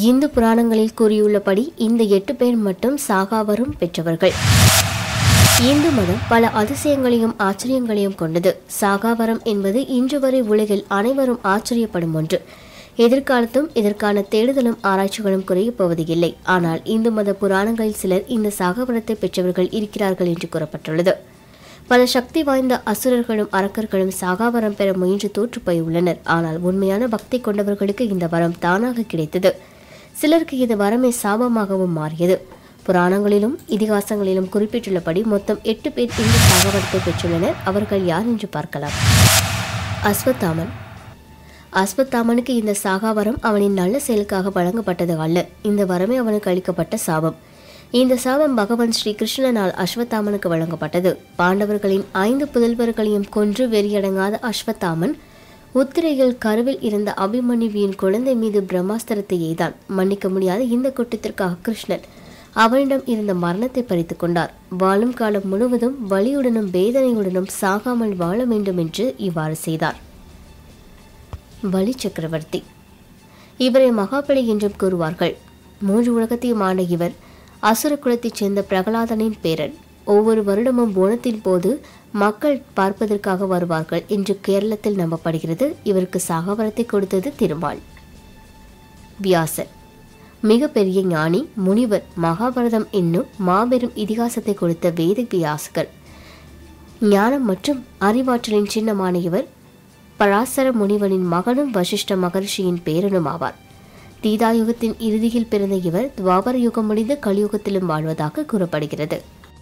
இந்து புராணங்களில் கூறியுள்ளபடி இந்த எட்டு பேர் மட்டும் சாகாவரம் பெற்றவர்கள் இந்து மதம் பல அதிசயங்களையும் ஆச்சரியங்களையும் கொண்டது சாகாவரம் என்பது இன்று வரை உலகில் அனைவரும் ஆச்சரியப்படும் ஒன்று எதிர்காலத்தும் இதற்கான தேடுதலும் ஆராய்ச்சிகளும் குறையப் போவது இல்லை ஆனால் இந்து மத புராணங்களில் சிலர் இந்த சாகாவரத்தை பெற்றவர்கள் இருக்கிறார்கள் என்று கூறப்பட்டுள்ளது பல சக்தி வாய்ந்த அசுரர்களும் அரக்கர்களும் சாகாவரம் பெற முயன்று தோற்று போய் உள்ளனர் ஆனால் உண்மையான பக்தி கொண்டவர்களுக்கு இந்த வரம் தானாக கிடைத்தது சிலருக்கு இது வரமே சாபமாகவும் மாறியது புராணங்களிலும் இதிகாசங்களிலும் குறிப்பிட்டுள்ளபடி மொத்தம் எட்டு பேர் இந்த சாகவரத்தை பெற்றுள்ளனர் அவர்கள் யார் என்று பார்க்கலாம் அஸ்வத்தாமன் அஸ்வத்தாமனுக்கு இந்த சாகாவரம் அவனின் நல்ல செயலுக்காக வழங்கப்பட்டது அல்ல இந்த வரமே அவனுக்கு அளிக்கப்பட்ட சாபம் இந்த சாபம் பகவான் ஸ்ரீ கிருஷ்ணனால் அஸ்வத்தாமனுக்கு வழங்கப்பட்டது பாண்டவர்களின் ஐந்து புதல்வர்களையும் கொன்று வெறியடங்காத அஸ்வத்தாமன் உத்திரையில் கருவில் இருந்த அபிமன்யுவின் குழந்தை மீது பிரம்மாஸ்திரத்தை எய்தான் மன்னிக்க முடியாத இந்த குற்றத்திற்காக கிருஷ்ணன் அவனிடம் இருந்த மரணத்தை பறித்துக் கொண்டார் வாழும் காலம் முழுவதும் வலியுடனும் வேதனையுடனும் சாகாமல் வாழ வேண்டும் என்று இவ்வாறு செய்தார் பலி சக்கரவர்த்தி இவரை மகாபலி என்றும் கூறுவார்கள் மூன்று உலகத்தையும் ஆண்ட இவர் அசுர குலத்தைச் சேர்ந்த பிரகலாதனின் பேரன் ஒவ்வொரு வருடமும் ஓணத்தின் போது மக்கள் பார்ப்பதற்காக வருவார்கள் என்று கேரளத்தில் நம்பப்படுகிறது இவருக்கு சாகவரத்தை கொடுத்தது திருமால் வியாசர் மிகப்பெரிய ஞானி முனிவர் மகாபாரதம் என்னும் மாபெரும் இதிகாசத்தை கொடுத்த வேத வியாசகர் ஞானம் மற்றும் அறிவாற்றலின் சின்னமான இவர் பராசர முனிவனின் மகனும் வசிஷ்ட மகர்ஷியின் பேரனும் ஆவார் தீதாயுகத்தின் இறுதியில் பிறந்த இவர் துவாபர யுகம் முடிந்து கலியுகத்திலும் வாழ்வதாக கூறப்படுகிறது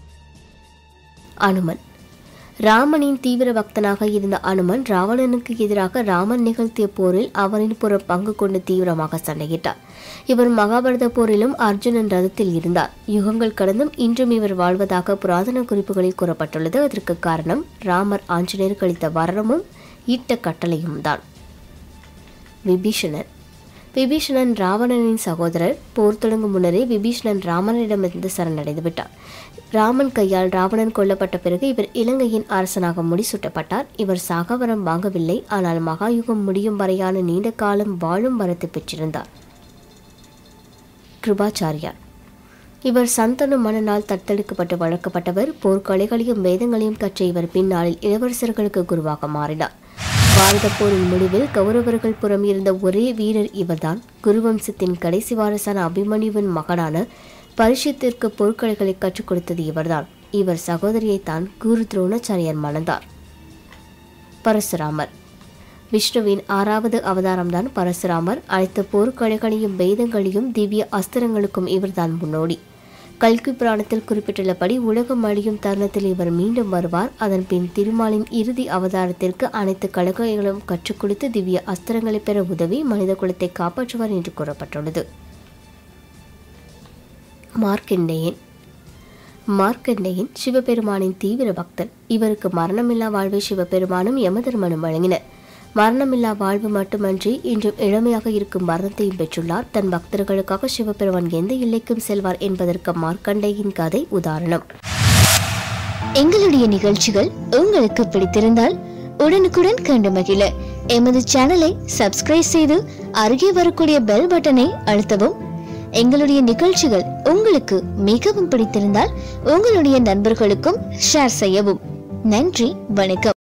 அனுமன் ராமனின் தீவிர பக்தனாக இருந்த அனுமன் ராவணனுக்கு எதிராக ராமன் நிகழ்த்திய போரில் அவரின் புறம் பங்கு கொண்டு தீவிரமாக சண்டையிட்டார் இவர் மகாபாரத போரிலும் அர்ஜுனன் ரதத்தில் இருந்தார் யுகங்கள் கடந்தும் இன்றும் இவர் வாழ்வதாக புராதன குறிப்புகளில் கூறப்பட்டுள்ளது அதற்கு காரணம் ராமர் ஆஞ்சநேயர் கழித்த வரமும் இட்ட கட்டளையும் தான் விபீஷணன் விபீஷணன் ராவணனின் சகோதரர் போர் தொடங்கும் முன்னரே விபீஷணன் ராமனிடமிருந்து சரணடைந்து விட்டார் ராமன் கையால் ராவணன் கொல்லப்பட்ட பிறகு இவர் இலங்கையின் அரசனாக முடிசூட்டப்பட்டார் இவர் சாகவரம் வாங்கவில்லை ஆனால் மகாயுகம் முடியும் வரையான நீண்ட காலம் வாழும் வரத்தை பெற்றிருந்தார் கிருபாச்சாரியார் இவர் சந்தனு மன்னனால் தத்தெடுக்கப்பட்டு வளர்க்கப்பட்டவர் போர்க்கலைகளையும் வேதங்களையும் கற்ற இவர் பின்னாளில் இளவரசர்களுக்கு குருவாக மாறினார் பாரத போரின் முடிவில் கௌரவர்கள் புறம் இருந்த ஒரே வீரர் இவர்தான் குருவம்சத்தின் கடைசி வாரசான அபிமன்யுவின் மகனான பரிஷத்திற்கு பொருட்கலைகளை கற்றுக் கொடுத்தது இவர்தான் இவர் சகோதரியைத்தான் குரு துரோணாச்சாரியார் மணந்தார் பரசுராமர் விஷ்ணுவின் ஆறாவது அவதாரம்தான் பரசுராமர் அனைத்து போர்க்கலைகளையும் வேதங்களையும் திவ்ய அஸ்திரங்களுக்கும் இவர்தான் முன்னோடி கல்கி புராணத்தில் குறிப்பிட்டுள்ளபடி உலகம் அழியும் தருணத்தில் இவர் மீண்டும் வருவார் அதன் பின் திருமாலின் இறுதி அவதாரத்திற்கு அனைத்து கலகைகளும் கற்றுக் கொடுத்து திவ்ய அஸ்திரங்களை பெற உதவி மனித குலத்தை காப்பாற்றுவார் என்று கூறப்பட்டுள்ளது மார்க்கண்டேயன் மார்க்கண்டேயன் சிவபெருமானின் தீவிர பக்தர் இவருக்கு மரணமில்லா வாழ்வை சிவபெருமானும் யமதர்மனும் வழங்கினர் மரணமில்லா வாழ்வு மட்டுமன்றி இன்றும் இளமையாக இருக்கும் மரணத்தையும் பெற்றுள்ளார் தன் பக்தர்களுக்காக சிவபெருமான் எந்த எல்லைக்கும் செல்வார் என்பதற்கு மார்க்கண்டேயின் கதை உதாரணம் எங்களுடைய நிகழ்ச்சிகள் உங்களுக்கு பிடித்திருந்தால் உடனுக்குடன் கண்டு மகிழ எமது சேனலை சப்ஸ்கிரைப் செய்து அருகே வரக்கூடிய பெல் பட்டனை அழுத்தவும் எங்களுடைய நிகழ்ச்சிகள் உங்களுக்கு மிகவும் பிடித்திருந்தால் உங்களுடைய நண்பர்களுக்கும் ஷேர் செய்யவும் நன்றி வணக்கம்